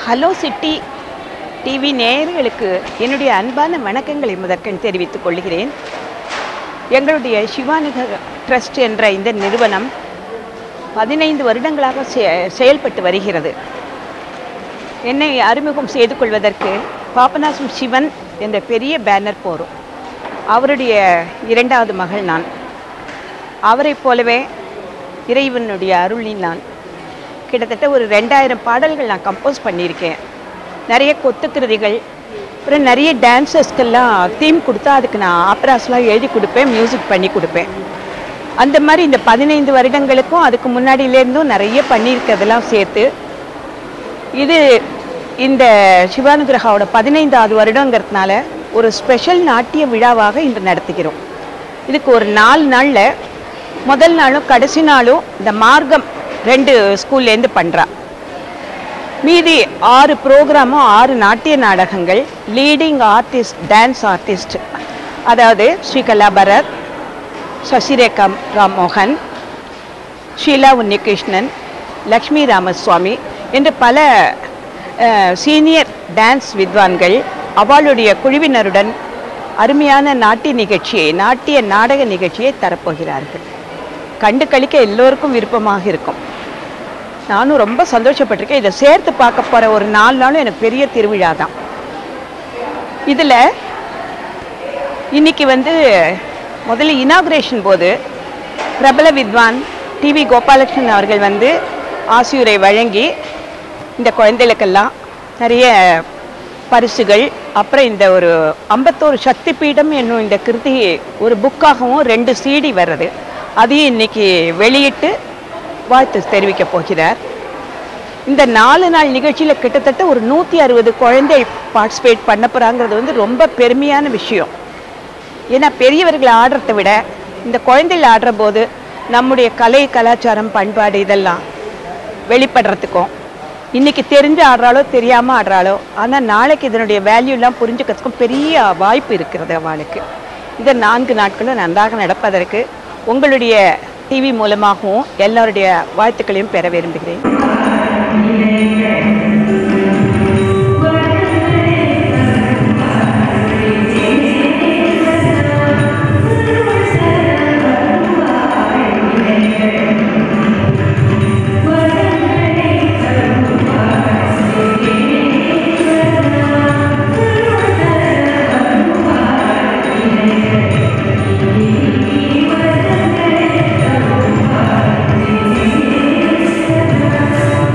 hello city TV நேயர்களுக்கு என்னுடைய அன்பான வணக்கங்களை முதற்கண் தெரிவித்துக் கொள்கிறேன் எங்களுடைய சிவானகர் ட்ரஸ்ட் என்ற இந்த நிறுவனம் பதினைந்து வருடங்களாக செ- செயல்பட்டு வருகிறது என்னை அறிமுகம் செய்து கொள்வதற்கு பாபநாசம் சிவன் என்ற பெரிய பேனர் போகிறோம் அவருடைய இரண்டாவது மகள் நான் அவரைப் போலவே இறைவனுடைய அருளில் நான் கிட்டத்தட்ட ஒரு ரெண்டாயிரம் பாடல்கள் நான் கம்போஸ் பண்ணியிருக்கேன் நிறைய கொத்துக்கிருதிகள் அப்புறம் நிறைய டான்சர்ஸ்க்கெல்லாம் தீம் கொடுத்தா அதுக்கு நான் ஆப்ராஸ்லாம் எழுதி கொடுப்பேன் மியூசிக் பண்ணி கொடுப்பேன் அந்த மாதிரி இந்த பதினைந்து வருடங்களுக்கும் அதுக்கு முன்னாடியிலேருந்தும் நிறைய பண்ணியிருக்கிறதெல்லாம் சேர்த்து இது இந்த சிவானுகிரகாவோட பதினைந்தாவது வருடங்கிறதுனால ஒரு ஸ்பெஷல் நாட்டிய விழாவாக இன்று நடத்துகிறோம் இதுக்கு ஒரு நாலு நாளில் முதல் நாளும் கடைசி நாளும் இந்த மார்க்கம் ரெண்டு ஸ்கூல்லேருந்து பண்ணுறா மீதி ஆறு ப்ரோக்ராமும் ஆறு நாட்டிய நாடகங்கள் லீடிங் ஆர்டிஸ்ட் டான்ஸ் ஆர்டிஸ்ட் அதாவது ஸ்ரீகலா பரத் சசிரேகா ராம்மோகன் ஷீலா உன்னிகிருஷ்ணன் லக்ஷ்மி ராமசுவாமி என்று பல சீனியர் டான்ஸ் வித்வான்கள் அவளுடைய குழுவினருடன் அருமையான நாட்டிய நிகழ்ச்சியை நாட்டிய நாடக நிகழ்ச்சியை தரப்போகிறார்கள் கண்டு கழிக்க எல்லோருக்கும் விருப்பமாக இருக்கும் நானும் ரொம்ப சந்தோஷப்பட்டிருக்கேன் இதை சேர்த்து பார்க்க போகிற ஒரு நாலு நாளும் எனக்கு பெரிய திருவிழா தான் இதில் இன்னைக்கு வந்து முதல்ல இனாகுரேஷன் போது பிரபல வித்வான் டிவி கோபாலகிருஷ்ணன் அவர்கள் வந்து ஆசியுரை வழங்கி இந்த குழந்தைகளுக்கெல்லாம் நிறைய பரிசுகள் அப்புறம் இந்த ஒரு ஐம்பத்தோரு சக்தி பீடம் என்னும் இந்த கிருதி ஒரு புக்காகவும் ரெண்டு சிடி வர்றது அதையும் இன்னைக்கு வெளியிட்டு வாழ்த்து தெரிவிக்க போகிறார் இந்த நாலு நாள் நிகழ்ச்சியில் கிட்டத்தட்ட ஒரு நூற்றி அறுபது குழந்தை பார்ட்டிசிபேட் பண்ண போகிறாங்கிறது வந்து ரொம்ப பெருமையான விஷயம் ஏன்னா பெரியவர்கள் ஆடுறதை விட இந்த குழந்தைகள் ஆடுற போது நம்முடைய கலை கலாச்சாரம் பண்பாடு இதெல்லாம் வெளிப்படுறதுக்கும் இன்னைக்கு தெரிஞ்சு ஆடுறாளோ தெரியாமல் ஆடுறாளோ ஆனால் நாளைக்கு இதனுடைய வேல்யூலாம் புரிஞ்சுக்கிறதுக்கும் பெரிய வாய்ப்பு இருக்கிறது அவளுக்கு இந்த நான்கு நாட்களும் நன்றாக நடப்பதற்கு உங்களுடைய டிவி மூலமாகவும் எல்லோருடைய வாழ்த்துக்களையும் பெற விரும்புகிறேன் Thank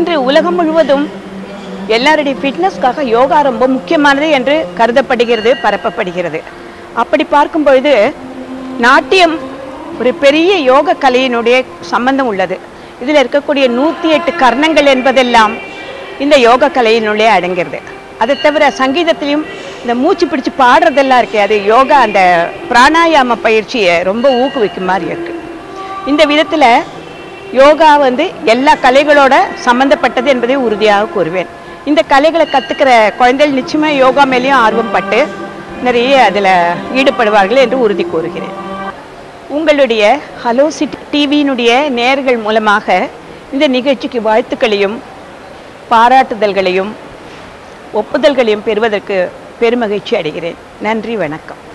இன்று உலகம் முழுவதும் எல்லாருடைய ஃபிட்னஸ்க்காக யோகா ரொம்ப முக்கியமானது என்று கருதப்படுகிறது பரப்பப்படுகிறது அப்படி பார்க்கும் பொழுது நாட்டியம் ஒரு பெரிய யோக கலையினுடைய சம்பந்தம் உள்ளது இதில் இருக்கக்கூடிய நூற்றி எட்டு கர்ணங்கள் என்பதெல்லாம் இந்த யோக கலையினுள்ளே அடங்கிறது அதை தவிர சங்கீதத்திலையும் இந்த மூச்சு பிடிச்சு பாடுறதெல்லாம் இருக்கே அது யோகா அந்த பிராணாயாம பயிற்சியை ரொம்ப ஊக்குவிக்கும் மாதிரி இருக்கு இந்த விதத்தில் யோகா வந்து எல்லா கலைகளோட சம்பந்தப்பட்டது என்பதை உறுதியாக கூறுவேன் இந்த கலைகளை கற்றுக்கிற குழந்தைகள் நிச்சயமாக யோகா மேலேயும் ஆர்வம் பட்டு நிறைய அதில் ஈடுபடுவார்கள் என்று உறுதி கூறுகிறேன் உங்களுடைய ஹலோ சிட்டி டிவியினுடைய நேர்கள் மூலமாக இந்த நிகழ்ச்சிக்கு வாழ்த்துக்களையும் பாராட்டுதல்களையும் ஒப்புதல்களையும் பெறுவதற்கு பெருமகிழ்ச்சி அடைகிறேன் நன்றி வணக்கம்